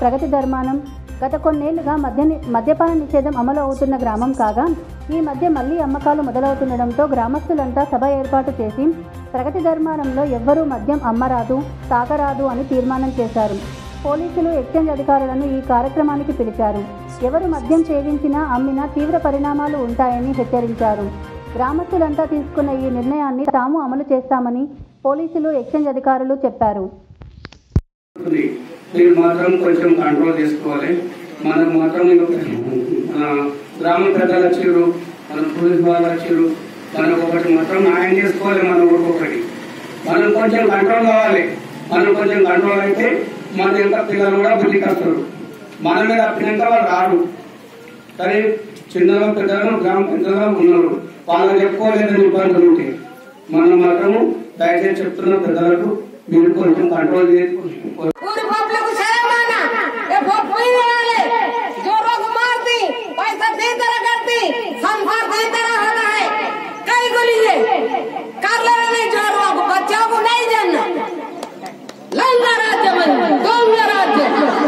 ప్రగతి ధర్మానం గత కొన్నేళ్లుగా మద్య ని- మద్యపాన నిషేధం అమలు అవుతున్న గ్రామం కాగా ఈ మధ్య మళ్లీ అమ్మకాలు మొదలవుతుండడంతో గ్రామస్తులంతా సభ ఏర్పాటు చేసి ప్రగతి ధర్మానంలో ఎవ్వరూ మద్యం అమ్మరాదు తాకరాదు అని తీర్మానం చేశారు పోలీసులు ఎక్స్చేంజ్ అధికారులను ఈ కార్యక్రమానికి పిలిచారు ఎవరు మద్యం సేవించినా అమ్మినా తీవ్ర పరిణామాలు ఉంటాయని హెచ్చరించారు గ్రామస్తులంతా తీసుకున్న ఈ నిర్ణయాన్ని తాము అమలు చేస్తామని పోలీసులు ఎక్స్చేంజ్ అధికారులు చెప్పారు ఉంది. మీరు మాత్రం కొంచెం కంట్రోల్ చేసుకోవాలి మనం మాత్రం ఇక, ఆ, గ్రామ పెద్దలు వచ్చారు మన పోలీస్ వాళ్ళు వచ్చారు మనం ఒకటి మాత్రం న్యాయం చేసుకోవాలి మన ఊరికొకటి మనం కొంచెం కంట్రోల్ కావాలి మనం కొంచెం కంట్రోల్ అయితే మన ఇంకా పిల్లలు కూడా బుద్ధికి వస్తారు మన మీద అప్పినాక వాళ్ళు రారు కానీ చిన్నగా పెద్దగా గ్రామ పెద్దగా ఉన్నారు వాళ్ళకి చెప్పుకోలేదని ఇబ్బందులు ఉంటాయి మనం మాత్రము దయచేసి చెప్తున్న పెద్దలకు మీరు కొంచెం కంట్రోల్ చేసుకోవాలి पूरे पब्लिक को शर्म आना ये वोट पीने वाले जो लोग मारती पैसा दे तरह करती संसार दे तरह होता है कई को लिए कर लेना नहीं जो लोग बच्चों को नहीं जानना लंगा राज्य बन दंग राज्य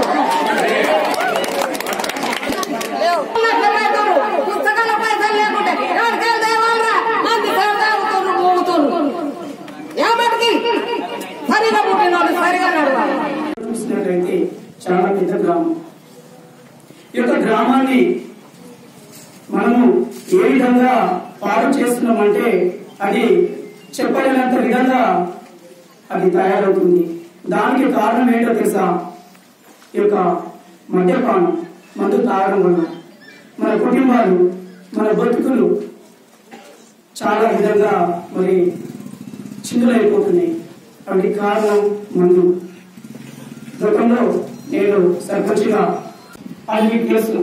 పుస్తకాల పైసలు లేకుంటే ఎవరికెళ్ళి దేవాలరా మంది సేవదాగుతున్నారు మోగుతున్నారు ఏమటికి సరిగా పుట్టిన వాళ్ళు సరిగా నడవాలి చూసినట్లయితే చాలా పెద్ద గ్రామం ఈ యొక్క గ్రామాన్ని మనము ఏ విధంగా పాడు చేస్తున్నామంటే అది చెప్పలేనంత విధంగా అది తయారవుతుంది దానికి కారణం ఏంటో తెలుసా ఈ యొక్క మద్యపానం మందు తాగడం వల్ల మన కుటుంబాలు మన బతుకులు చాలా విధంగా మరి చిందులైపోతున్నాయి వాటికి కారణం మందు గతంలో నేను సర్పంచ్గా అది మీకు తెలుసు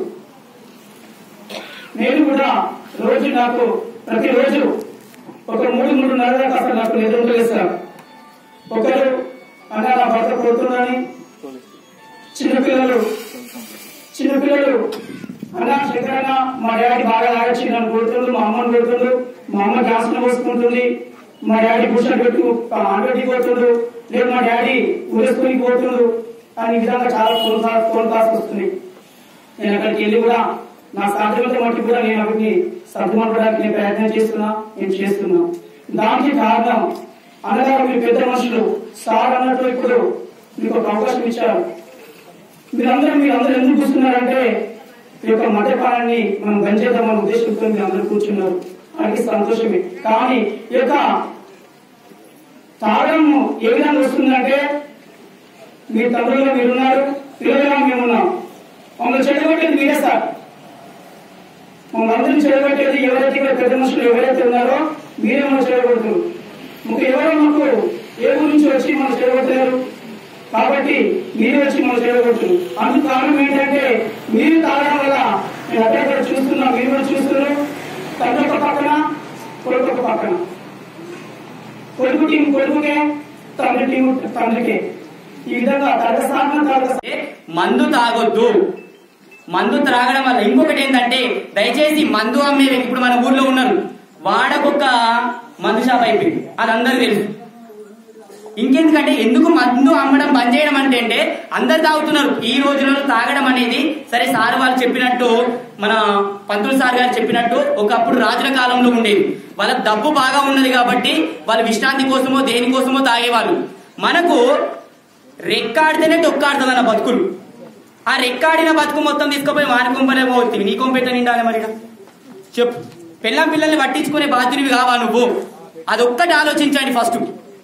నేను కూడా రోజు నాకు ప్రతిరోజు ఒక మూడు మూడున్నర దాకా అసలు నాకు నిద్ర వేస్తారు ఒకరు అన్న నా భర్త పోతున్నాని చిన్నపిల్లలు చిన్నపిల్లలు అన్న శంకరన్న మా డాడీ బాగా తాగొచ్చి నన్ను కొడుతుండ్రు మా అమ్మని కొడుతుండ్రు మా అమ్మ గ్యాస్ పోసుకుంటుంది మా డాడీ భూషణ్ పెట్టు ఆంటీ పోతుండ్రు లేదు మా డాడీ ఊరేసుకుని పోతుండ్రు అని ఈ విధంగా చాలా ఫోన్ కాల్స్ ఫోన్ కాల్స్ వస్తున్నాయి నేను అక్కడికి వెళ్ళి కూడా నా సాధ్యమైనంత మట్టి కూడా నేను వాటిని సర్దుమనపడానికి నేను ప్రయత్నం చేస్తున్నా నేను చేస్తున్నా దానికి కారణం అన్నగారు మీరు పెద్ద మనుషులు సార్ అన్నట్టు ఇప్పుడు మీకు ఒక అవకాశం ఇచ్చారు మీరందరూ మీరందరూ ఎందుకు కూర్చున్నారంటే ఈ యొక్క మద్యపానాన్ని మనం గంజేద్దామన్న ఉద్దేశంతో మీరు అందరూ కూర్చున్నారు అది సంతోషమే కానీ ఈ యొక్క తాగడం ఏ విధంగా వస్తుందంటే మీ తండ్రులుగా మీరున్నారు పిల్లలుగా మేమున్నాం మమ్మల్ని చెడగొట్టేది మీరే సార్ మమ్మల్ని అందరినీ చెడగొట్టేది ఎవరైతే ఇక్కడ పెద్ద మనుషులు ఎవరైతే ఉన్నారో మీరే మనం చెడగొడుతున్నారు మాకు ఎవరో మాకు ఏ ఊరు నుంచి వచ్చి మనం చెడగొట్టారు కాబట్టి మీరే వచ్చి మనం చెడగొట్టున్నారు అందుకు కారణం ఏంటంటే మీరు తాగడం వల్ల మేము అక్కడ చూస్తున్నాం మీరు కూడా చూస్తున్నారు తండ్రి ఒక పక్కన కొడుకు ఒక పక్కన కొడుకు టీం కొడుకుకే తండ్రి టీం తండ్రికే ఈ విధంగా తరగస్థానం తరగ మందు తాగొద్దు మందు త్రాగడం వల్ల ఇంకొకటి ఏంటంటే దయచేసి మందు అమ్మే వ్యక్తి ఇప్పుడు మన ఊర్లో ఉన్నారు వాడకొక మందు షాప్ అయిపోయింది అది అందరికి తెలుసు ఇంకెందుకంటే ఎందుకు మందు అమ్మడం బంద్ చేయడం అంటే అంటే అందరు తాగుతున్నారు ఈ రోజులలో తాగడం అనేది సరే సార్ వాళ్ళు చెప్పినట్టు మన పంతులు సార్ గారు చెప్పినట్టు ఒకప్పుడు రాజుల కాలంలో ఉండేది వాళ్ళ డబ్బు బాగా ఉన్నది కాబట్టి వాళ్ళు విశ్రాంతి కోసమో దేనికోసమో తాగేవాళ్ళు మనకు రెక్కాడితేనే డొక్కాడుతుంది అన్న బతుకులు ఆ రెక్కాడిన బతుకు మొత్తం తీసుకుపోయి వానుకుంపలే పోతుంది నీ కొంపెట్ట నిండాలి మరి చెప్పు పిల్లం పిల్లల్ని పట్టించుకునే బాధ్యునివి కావా నువ్వు అదొక్కటి ఆలోచించండి ఫస్ట్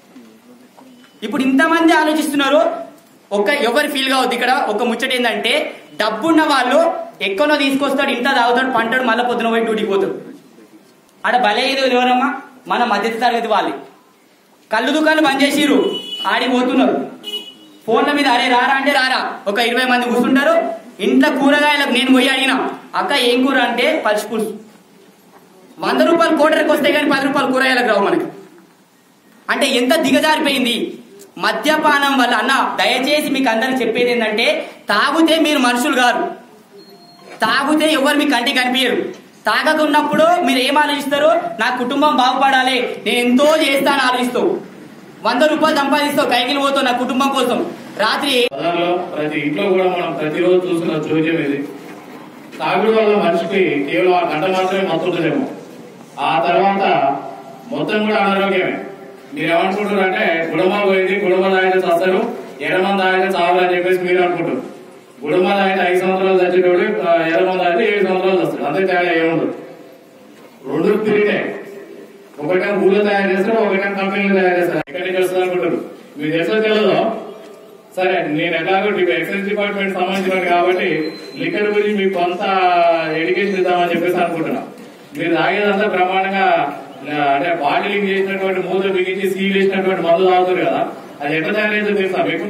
ఇప్పుడు ఇంతమంది ఆలోచిస్తున్నారు ఒక ఎవరు ఫీల్ కావద్దు ఇక్కడ ఒక ముచ్చట ఏంటంటే డబ్బున్న వాళ్ళు ఎక్కడో తీసుకొస్తాడు ఇంత తాగుతాడు పంటాడు మళ్ళీ పొద్దున పోయి డ్యూటీకి పోతాడు ఆడ బలయ్యేది ఎవరమ్మా మన మధ్య తరగతి వాళ్ళే కళ్ళు దుకాణాలు బంద్ చేసిర్రు ఆడికి పోతున్నారు ఫోన్ల మీద అరే రారా అంటే రారా ఒక ఇరవై మంది కూర్చుంటారు ఇంట్లో కూరగాయలకు నేను పోయి అడిగిన అక్క ఏం కూర అంటే పచ్చి పులుసు వంద రూపాయలు కోటరికి వస్తే కానీ పది రూపాయలు కూరగాయలకు రావు మనకి అంటే ఎంత దిగజారిపోయింది మద్యపానం వల్ల అన్న దయచేసి మీకు అందరికి చెప్పేది ఏంటంటే తాగితే మీరు మనుషులు కాదు తాగితే ఎవరు మీ కంటికి కనిపించరు తాగకున్నప్పుడు మీరు ఏం ఆలోచిస్తారు నా కుటుంబం బాగుపడాలి నేను ఎంతో చేస్తాను ఆలోచిస్తావు వంద రూపాయలు సంపాదిస్తావు కైకిలు పోతావు నా కుటుంబం కోసం రాత్రి పదాల్లో ప్రతి ఇంట్లో కూడా మనం ప్రతిరోజు చూస్తున్న చోద్యం ఇది తాగుడు వల్ల మనిషికి కేవలం ఆ గంట మాత్రమే మత్తుంటుందేమో ఆ తర్వాత మొత్తం కూడా అనారోగ్యమే మీరు ఏమనుకుంటారు అంటే గుడమ పోయింది గుడమ తాగితే చస్తారు ఎడమ తాగితే చావాలి అని చెప్పేసి మీరు అనుకుంటారు గుడమ తాగితే ఐదు సంవత్సరాలు చచ్చేటోడు ఎడమ తాగితే ఏడు సంవత్సరాలు వస్తాడు అంతే తేడా ఏముండదు రెండు తిరిగే ఒకటే ఊళ్ళో తయారు చేస్తారు ఒకటే కంపెనీలు తయారు చేస్తారు ఎక్కడి నుంచి వస్తుంది అనుకుంటారు మీకు తెలుసో తెలియదో సరే నేను ఎలాగో ఎక్సైజ్ డిపార్ట్మెంట్ సంబంధించిన కాబట్టి లిక్కర్ గురించి మీకు కొంత ఎడ్యుకేషన్ ఇద్దామని చెప్పేసి అనుకుంటున్నా మీరు తాగేదంతా బ్రహ్మాండంగా ఆ, అంటే బాటిలింగ్ చేసినటువంటి మూత బిగించి సీల్ చేసినటువంటి మందు తాగుతారు కదా అది ఎట్లా తయారైందో తెలుసా మీకు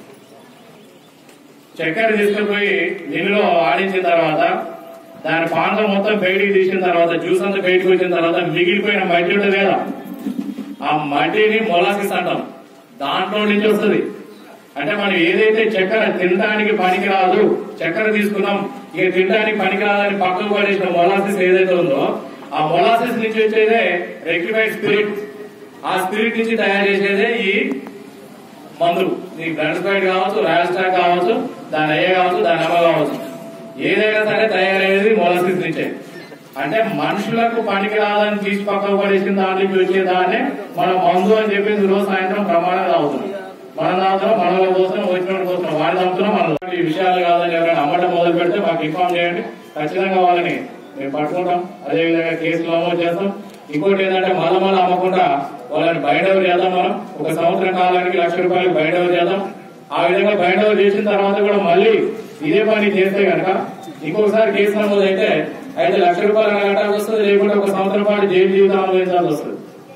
చక్కెర తీసుకుపోయి నీళ్ళలో ఆడించిన తర్వాత దాని పాండ్ర మొత్తం బయటికి తీసిన తర్వాత జ్యూస్ అంతా బయటకు వచ్చిన తర్వాత మిగిలిపోయిన మట్టి ఉంటుంది కదా ఆ మట్టిని మొలాసిస్ అంటాం దాంట్లో నుంచి వస్తుంది అంటే మనం ఏదైతే చక్కెర తినడానికి పనికి రాదు చక్కెర తీసుకున్నాం ఇక తినడానికి పనికి రాదని పక్కకు పడేసిన మొలాసిస్ ఏదైతే ఉందో ఆ మొలాసిస్ నుంచి వచ్చేదే రెక్టిఫైడ్ స్పిరిట్ ఆ స్పిరిట్ నుంచి తయారు చేసేదే ఈ మందులు ఈ బ్లడ్ స్ప్రైట్ కావచ్చు రాస్టాక్ కావచ్చు దాని అయ్య కావచ్చు దాని అమ్మ కావచ్చు ఏదైనా సరే తయారయ్యేది మొలసిస్ నుంచే అంటే మనుషులకు పనికి రాదని తీసి పక్కకు పడేసిన దాంట్లోకి వచ్చే దాన్నే మనం మందు అని చెప్పేసి రోజు సాయంత్రం ప్రమాణం తాగుతున్నాం మనం తాగుతున్నాం మనలో పోస్తున్నాం వచ్చినట్టు పోస్తున్నాం వాడు తాగుతున్నాం మనం ఈ విషయాలు కాదని ఎవరైనా అమ్మటం మొదలు పెడితే మాకు ఇన్ఫార్మ్ చేయండి ఖచ్చితంగా వాళ్ళని మేము పట్టుకుంటాం అదే విధంగా కేసులు నమోదు చేస్తాం ఇంకోటి ఏంటంటే మళ్ళా మళ్ళీ అమ్మకుండా వాళ్ళని బయట ఎవరు చేద్దాం మనం ఒక సంవత్సరం కాలానికి లక్ష రూపాయలు బయట ఎవరు చేద్దాం ఆ విధంగా బయట ఎవరు చేసిన తర్వాత కూడా మళ్ళీ ఇదే పని చేస్తే కనుక ఇంకొకసారి కేసు నమోదు అయితే అయితే లక్ష రూపాయలు కట్టాల్సి వస్తుంది లేకుంటే ఒక సంవత్సరం పాటు జైలు జీవితం అనుభవించాల్సి వస్తుంది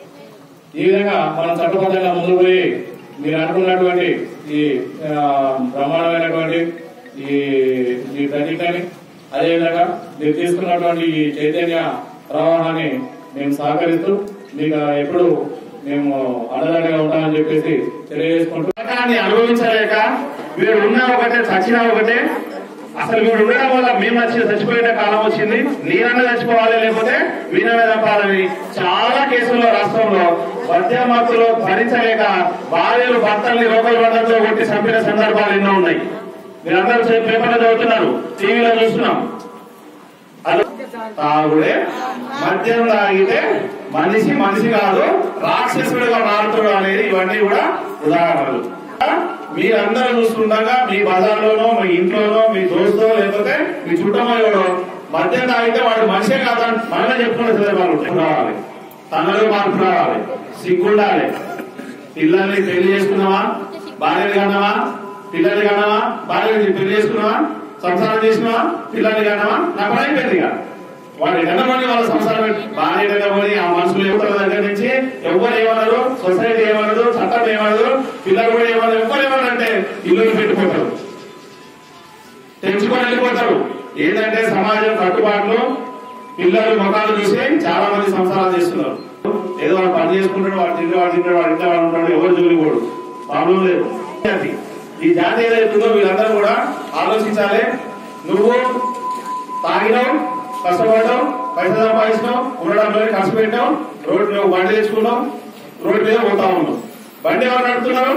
ఈ విధంగా మనం చట్టబద్ధంగా ముందుకు పోయి మీరు అనుకున్నటువంటి ఈ ఆ, బ్రహ్మాండమైనటువంటి ఈ ఈ ప్రతిజ్ఞని అదేవిధంగా మీరు తీసుకున్నటువంటి ఈ చైతన్య ప్రవాహాన్ని మేము సహకరిస్తూ మీకు ఎప్పుడు మేము అండదండగా ఉంటామని చెప్పేసి తెలియజేసుకుంటూ పథకాన్ని అనుభవించలేక వీడు ఉన్నా ఒకటే చచ్చినా ఒకటే అసలు వీడు ఉండడం వల్ల మేము వచ్చి చచ్చిపోయే కాలం వచ్చింది నేనన్నా చచ్చిపోవాలి లేకపోతే వీనన్నా చంపాలని చాలా కేసుల్లో రాష్ట్రంలో మధ్యమత్తులో భరించలేక భార్యలు భర్తల్ని రోగల బంధంతో కొట్టి చంపిన సందర్భాలు ఎన్నో ఉన్నాయి మీరందరూ చే- పేపర్లో చదువుతున్నారు టీవీలో చూస్తున్నాం అది తాగుడే మద్యం తాగితే మనిషి మనిషి కాదు రాక్షసుడిగా మారుతాడు అనేది ఇవన్నీ కూడా ఉదాహరణలు మీరందరూ చూస్తుండగా మీ బజార్లోనో మీ ఇంట్లోనో మీ దోస్తో లేకపోతే మీ చుట్టమో మద్యం తాగితే వాడు మనిషే కాదని మనమే చెప్పుకునే సందర్భాలు ఉంటాయి రావాలి తనలో మార్పు రావాలి సిగ్గుండాలి పిల్లల్ని పెళ్లి చేసుకున్నావా భార్యలు కన్నావా పిల్లల్ని కన్నావా భార్యని పెళ్లి చేసుకున్నావా సంసారం చేసినావా పిల్లల్ని కన్నావా నా పని అయిపోయింది ఇక వాడు కన్నమని వాళ్ళ సంసారం భార్య కన్నమని ఆ మనుషులు యువతల దగ్గర నుంచి ఎవరు ఏమన్నారు సొసైటీ ఏమన్నారు చట్టం ఏమన్నారు పిల్లలు కూడా ఏమన్నారు ఎవరు ఏమన్నారు అంటే ఇల్లు పెట్టుకుంటారు తెంచుకొని వెళ్ళిపోతారు ఏంటంటే సమాజం కట్టుబాట్లు పిల్లలు ముఖాలు చూసి చాలా మంది సంసారాలు చేస్తున్నారు ఏదో వాడు పని చేసుకుంటాడు వాడు తింటాడు వాడు తింటాడు వాడు ఇంట్లో వాడు ఉంటాడు ఎవరు జోలి పోడు ప్రాబ్లం లేదు జాతి. ఈ జాతి ఏదైతుందో వీళ్ళందరూ కూడా ఆలోచించాలి నువ్వు తాగినావు కష్టపడ్డావు పైసలు సంపాదించినావు ఉండడంలో ఖర్చు పెట్టావు రోడ్డు నువ్వు బండి తెచ్చుకున్నావు రోడ్డు మీద పోతా ఉన్నావు బండి ఎవరు నడుపుతున్నారు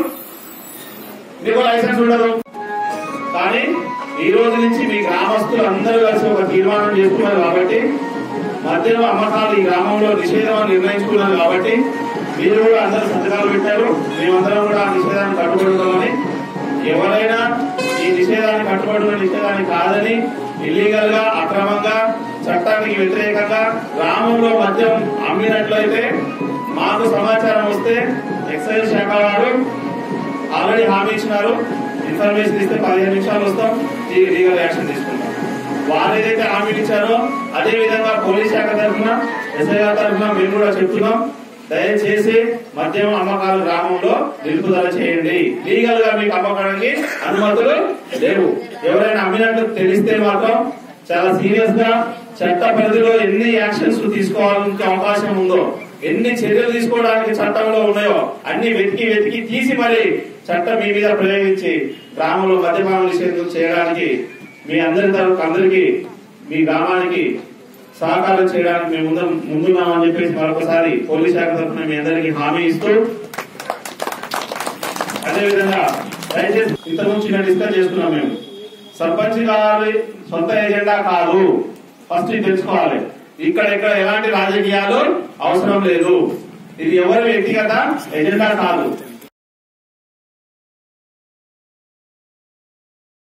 నీకు లైసెన్స్ ఉండదు కానీ ఈ రోజు నుంచి మీ గ్రామస్తులు అందరూ కలిసి ఒక తీర్మానం చేసుకున్నారు కాబట్టి మద్యం అమ్మకాలు ఈ గ్రామంలో నిషేధం అని నిర్ణయించుకున్నారు కాబట్టి మీరు కూడా అందరూ సంతకాలు పెట్టారు మేమందరం కూడా ఆ నిషేధాన్ని కట్టుబడుతామని ఎవరైనా ఈ నిషేధాన్ని కట్టుబడిన నిషేధాన్ని కాదని ఇల్లీగల్ గా అక్రమంగా చట్టానికి వ్యతిరేకంగా గ్రామంలో మద్యం అమ్మినట్లయితే మాకు సమాచారం వస్తే ఎక్సైజ్ శాఖ వారు ఆల్రెడీ హామీ ఇచ్చినారు ఇన్ఫర్మేషన్ ఇస్తే పదిహేను నిమిషాలు వస్తాం ఈ లీగల్ యాక్షన్ తీసుకుంటాం వారు ఏదైతే హామీలు ఇచ్చారో అదే విధంగా పోలీస్ శాఖ తరఫున ఎస్ఐ గారి తరఫున మేము కూడా చెప్తున్నాం దయచేసి మద్యం అమ్మకాలు గ్రామంలో నిలుపుదల చేయండి లీగల్ గా మీకు అమ్మకానికి అనుమతులు లేవు ఎవరైనా అమ్మినట్టు తెలిస్తే మాత్రం చాలా సీరియస్ గా చట్ట పరిధిలో ఎన్ని యాక్షన్స్ తీసుకోవాలని అవకాశం ఉందో ఎన్ని చర్యలు తీసుకోవడానికి చట్టంలో ఉన్నాయో అన్ని వెతికి వెతికి తీసి మరి చట్టం మీ మీద ప్రయోగించి గ్రామంలో మద్యపాన నిషేధం చేయడానికి మీ అందరి తరఫు అందరికీ మీ గ్రామానికి సహకారం చేయడానికి మేము ముందు ముందున్నామని చెప్పేసి మరొకసారి పోలీస్ శాఖ తరఫున మీ అందరికీ హామీ ఇస్తూ అదేవిధంగా దయచేసి ఇంతకుముందు చిన్న డిస్కస్ చేసుకున్నాం మేము సర్పంచ్ గారి సొంత ఎజెండా కాదు ఫస్ట్ ఇది తెలుసుకోవాలి ఇక్కడ ఇక్కడ ఎలాంటి రాజకీయాలు అవసరం లేదు ఇది ఎవరి వ్యక్తిగత ఎజెండా కాదు